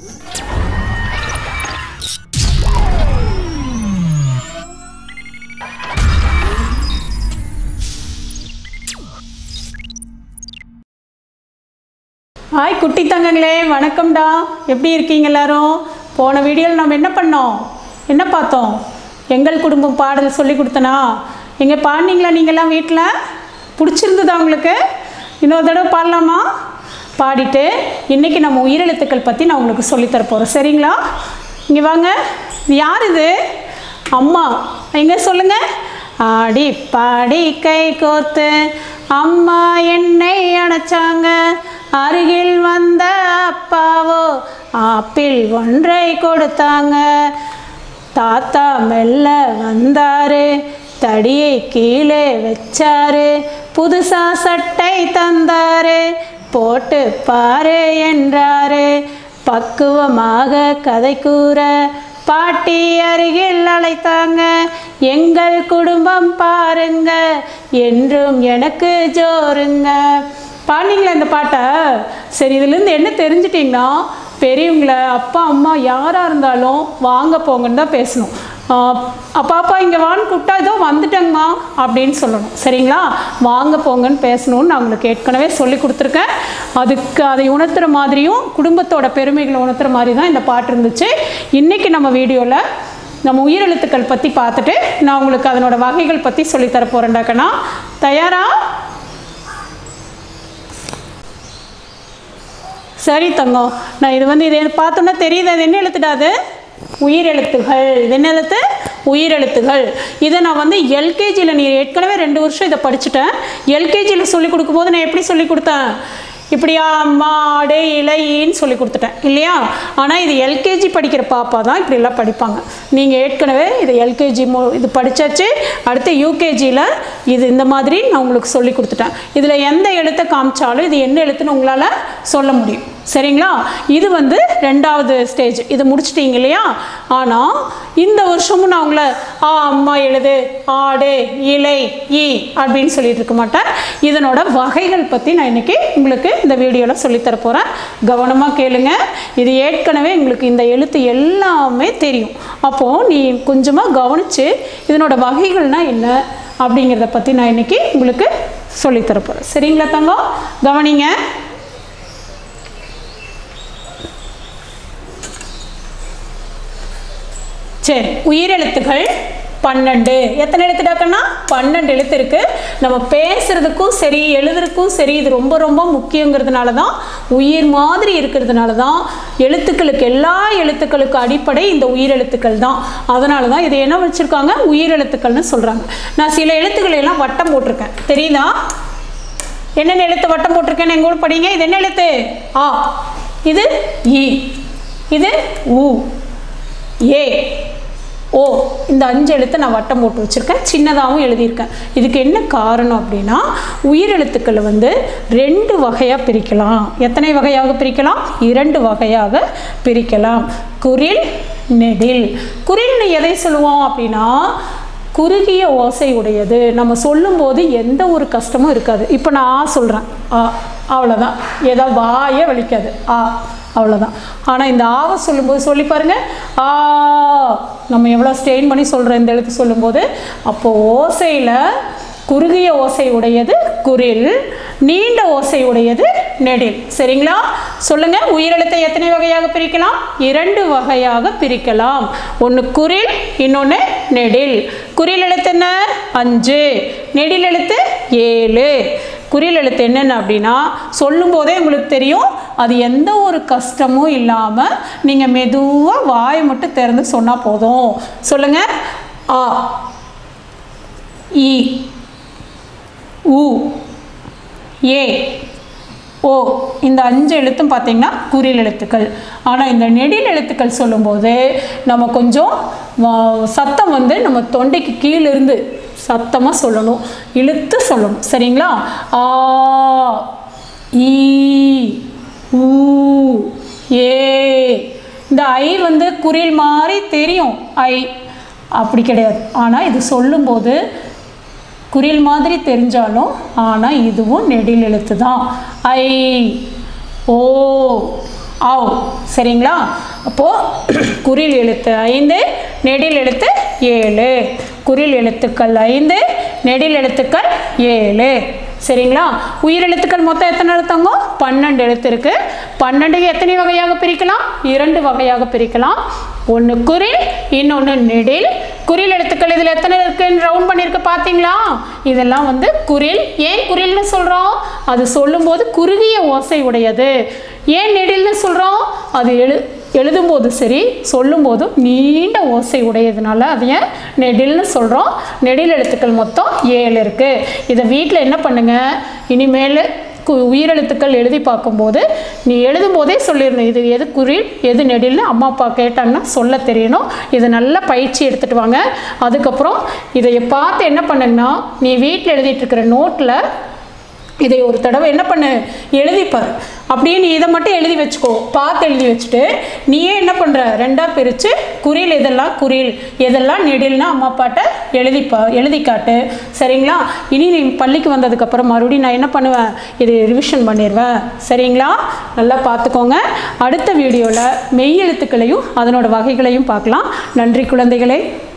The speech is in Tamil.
ஹாய் குட்டி தங்கங்களே வணக்கம்டா எப்படி இருக்கீங்க எல்லாரும் போன வீடியோவில் நம்ம என்ன பண்ணோம் என்ன பார்த்தோம் எங்கள் குடும்பம் பாடல் சொல்லி கொடுத்தனா எங்கே பாடினீங்களா நீங்கள்லாம் வீட்டில் பிடிச்சிருந்ததா உங்களுக்கு இன்னொரு தடவை பாடலாமா பாடிட்டு இன்றைக்கி நம்ம உயிரெழுத்துக்கள் பற்றி நான் உங்களுக்கு சொல்லித்தர போகிறேன் சரிங்களா இங்கே வாங்க இது யார் இது அம்மா எங்க சொல்லுங்க ஆடி பாடி கை கோத்து அம்மா என்னை அணைச்சாங்க அருகில் வந்த அப்பாவோ ஆப்பிள் ஒன்றை கொடுத்தாங்க தாத்தா மெல்ல வந்தாரு தடியை கீழே வச்சாரு புதுசா சட்டை தந்தாரு போட்டு பாரு என்றாரு பக்குவமாக கதை கூற பாட்டி அருகில் அழைத்தாங்க எங்கள் குடும்பம் பாருங்க என்றும் எனக்கு ஜோருங்க பாடினீங்களா இந்த பாட்டை சரி இதுலேருந்து என்ன தெரிஞ்சிட்டிங்கன்னா பெரியவங்கள அப்பா அம்மா யாராக இருந்தாலும் வாங்க போங்கன்னு தான் பேசணும் ஆஹ் அப்பா அப்பா இங்கே வான்னு கூப்பிட்டா இதோ வந்துட்டேங்கம்மா அப்படின்னு சொல்லணும் சரிங்களா வாங்க போங்கன்னு பேசணும்னு நான் உங்களுக்கு ஏற்கனவே சொல்லி கொடுத்துருக்கேன் அதுக்கு அதை உணர்த்துற மாதிரியும் குடும்பத்தோட பெருமைகளை உணர்த்துற மாதிரி தான் இந்த பாட்டு இருந்துச்சு இன்றைக்கி நம்ம வீடியோவில் நம்ம உயிரெழுத்துக்கள் பற்றி பார்த்துட்டு நான் உங்களுக்கு அதனோட வகைகள் பற்றி சொல்லித்தர போகிறேன்டாக்கண்ணா தயாரா சரி தங்கம் நான் இது வந்து இதை பார்த்தோன்னா தெரியுது அது என்ன எழுத்துடாது உயிரெழுத்துகள் இது என்ன எழுத்து உயிரெழுத்துகள் இதை நான் வந்து எல்கேஜியில் நீ ஏற்கனவே ரெண்டு வருஷம் இதை படிச்சுட்டேன் எல்கேஜியில் சொல்லி கொடுக்கும்போது நான் எப்படி சொல்லி கொடுத்தேன் இப்படியா மாடு இலையின்னு சொல்லி கொடுத்துட்டேன் இல்லையா ஆனால் இது எல்கேஜி படிக்கிற பாப்பா தான் இப்படிலாம் படிப்பாங்க நீங்கள் ஏற்கனவே இது எல்கேஜி மோ இது படித்தாச்சு அடுத்து யூகேஜியில் இது இந்த மாதிரி நான் உங்களுக்கு சொல்லி கொடுத்துட்டேன் இதில் எந்த எழுத்தை காமிச்சாலும் இது என்ன எழுத்துன்னு உங்களால் சொல்ல முடியும் சரிங்களா இது வந்து ரெண்டாவது ஸ்டேஜ் இது முடிச்சிட்டீங்க இல்லையா ஆனால் இந்த வருஷமும் நான் உங்களை ஆ அம்மா எழுது ஆடு இலை ஈ அப்படின்னு சொல்லிட்டு இருக்க மாட்டேன் இதனோட வகைகள் பற்றி நான் இன்னைக்கு உங்களுக்கு இந்த வீடியோவில் சொல்லித்தர போகிறேன் கவனமாக கேளுங்க இது ஏற்கனவே உங்களுக்கு இந்த எழுத்து எல்லாமே தெரியும் அப்போது நீ கொஞ்சமாக கவனித்து இதனோட வகைகள்னால் என்ன அப்படிங்கிறத பற்றி நான் இன்னைக்கு உங்களுக்கு சொல்லித்தர போகிறேன் சரிங்களா தங்கம் கவனிங்க சரி உயிரெழுத்துகள் பன்னெண்டு எத்தனை எழுத்து டாக்கன்னா பன்னெண்டு எழுத்து இருக்கு நம்ம பேசுறதுக்கும் சரி எழுதுறதுக்கும் சரி இது ரொம்ப ரொம்ப முக்கியங்கிறதுனால தான் உயிர் மாதிரி இருக்கிறதுனால தான் எழுத்துக்களுக்கு எல்லா எழுத்துக்களுக்கு அடிப்படை இந்த உயிரெழுத்துக்கள் தான் அதனால தான் இதை என்ன வச்சுருக்காங்க உயிரெழுத்துக்கள்னு சொல்கிறாங்க நான் சில எழுத்துக்களை எல்லாம் வட்டம் போட்டிருக்கேன் தெரியுதா என்னென்ன எழுத்து வட்டம் போட்டிருக்கேன்னு எங்க கூட படிங்க இது என்ன எழுத்து ஆ இது இ இது உ ஏ ஓ இந்த அஞ்சு எழுத்தை நான் வட்டம் போட்டு வச்சுருக்கேன் சின்னதாகவும் எழுதியிருக்கேன் இதுக்கு என்ன காரணம் அப்படின்னா உயிரெழுத்துக்களை வந்து ரெண்டு வகையாக பிரிக்கலாம் எத்தனை வகையாக பிரிக்கலாம் இரண்டு வகையாக பிரிக்கலாம் குரில் நெடில் குரில்னு எதை சொல்லுவோம் அப்படின்னா குறுகிய ஓசை உடையது நம்ம சொல்லும்போது எந்த ஒரு கஷ்டமும் இருக்காது இப்போ நான் ஆ சொல்கிறேன் ஆ அவ்வளோதான் ஏதோ வாயே வலிக்காது ஆ அவ்வளோதான் ஆனால் இந்த ஆவை சொல்லும்போது சொல்லி பாருங்க ஆ நம்ம எவ்வளோ ஸ்ட்ரெயின் பண்ணி சொல்கிறோம் இந்த எழுத்து சொல்லும்போது அப்போது ஓசையில் குறுகிய ஓசை உடையது குரில் நீண்ட ஓசை உடையது நெடில் சரிங்களா சொல்லுங்க உயிரெழுத்தை எத்தனை வகையாக பிரிக்கலாம் இரண்டு வகையாக பிரிக்கலாம் ஒன்று குரில் இன்னொன்று நெடில் குரில் எழுத்து என்ன அஞ்சு நெடில் எழுத்து ஏழு குறில் எழுத்து என்னென்ன அப்படின்னா சொல்லும்போதே உங்களுக்கு தெரியும் அது எந்த ஒரு கஷ்டமும் இல்லாமல் நீங்கள் மெதுவாக வாயை மட்டும் திறந்து சொன்னால் போதும் சொல்லுங்கள் ஆ இ உ ஏ ஓ இந்த அஞ்சு எழுத்தும் பார்த்தீங்கன்னா குறில் எழுத்துக்கள் ஆனால் இந்த நெடில் எழுத்துக்கள் சொல்லும்போது நம்ம கொஞ்சம் வ- சத்தம் வந்து நம்ம தொண்டைக்கு கீழே இருந்து சத்தமாக சொல்லணும் இழுத்து சொல்லணும் சரிங்களா ஆ ஈ ஊ ஏ இந்த ஐ வந்து குறில் மாதிரி தெரியும் ஐ அப்படி கிடையாது ஆனால் இது சொல்லும்போது குறில் மாதிரி தெரிஞ்சாலும் ஆனால் இதுவும் நெடில் எழுத்து தான் ஐ ஓ ஆவ் சரிங்களா அப்போது குறில் எழுத்து ஐந்து நெடில் எழுத்து ஏழு குறில் எழுத்துக்கள் ஐந்து நெடில் எழுத்துக்கள் ஏழு சரிங்களா உயிரெழுத்துக்கள் மொத்தம் எத்தனை எழுத்தாங்க பன்னெண்டு எழுத்து இருக்கு பன்னெண்டு எத்தனை வகையாக பிரிக்கலாம் இரண்டு வகையாக பிரிக்கலாம் ஒன்று குறில் இன்னொன்று நெடில் குறில் எழுத்துக்கள் இதில் எத்தனை இருக்குன்னு ரவுண்ட் பண்ணியிருக்கு பார்த்தீங்களா இதெல்லாம் வந்து குறில் ஏன் குறில்னு சொல்கிறோம் அது சொல்லும்போது குறுகிய ஓசை உடையது ஏன் நெடில்னு சொல்கிறோம் அது எழு எழுதும்போது சரி சொல்லும்போதும் நீண்ட ஓசை உடையதுனால அதைய நெடில்னு சொல்கிறோம் நெடில் எழுத்துக்கள் மொத்தம் ஏழு இருக்குது இதை வீட்டில் என்ன பண்ணுங்க இனிமேல் கு உயிரெழுத்துக்கள் எழுதி பார்க்கும்போது நீ எழுதும் போதே சொல்லிடணும் இது எது குறில் எது நெடில்னு அம்மா அப்பா கேட்டாங்கன்னா சொல்ல தெரியணும் இதை நல்லா பயிற்சி எடுத்துகிட்டு வாங்க அதுக்கப்புறம் இதை பார்த்து என்ன பண்ணுங்கன்னா நீ வீட்டில் எழுதிட்டு இருக்கிற நோட்டில் இதை ஒரு தடவை என்ன பண்ணு எழுதிப்பார் அப்படியே நீ இதை மட்டும் எழுதி வச்சுக்கோ பார்த்து எழுதி வச்சுட்டு நீயே என்ன பண்ணுற ரெண்டாக பிரித்து குறில் எதெல்லாம் குறில் எதெல்லாம் நெடில்னா அம்மா அப்பாட்ட எழுதிப்பா எழுதி காட்டு சரிங்களா இனி நீ பள்ளிக்கு வந்ததுக்கப்புறம் மறுபடியும் நான் என்ன பண்ணுவேன் இது ரிவிஷன் பண்ணிடுவேன் சரிங்களா நல்லா பார்த்துக்கோங்க அடுத்த வீடியோவில் மெய் எழுத்துக்களையும் அதனோட வகைகளையும் பார்க்கலாம் நன்றி குழந்தைகளே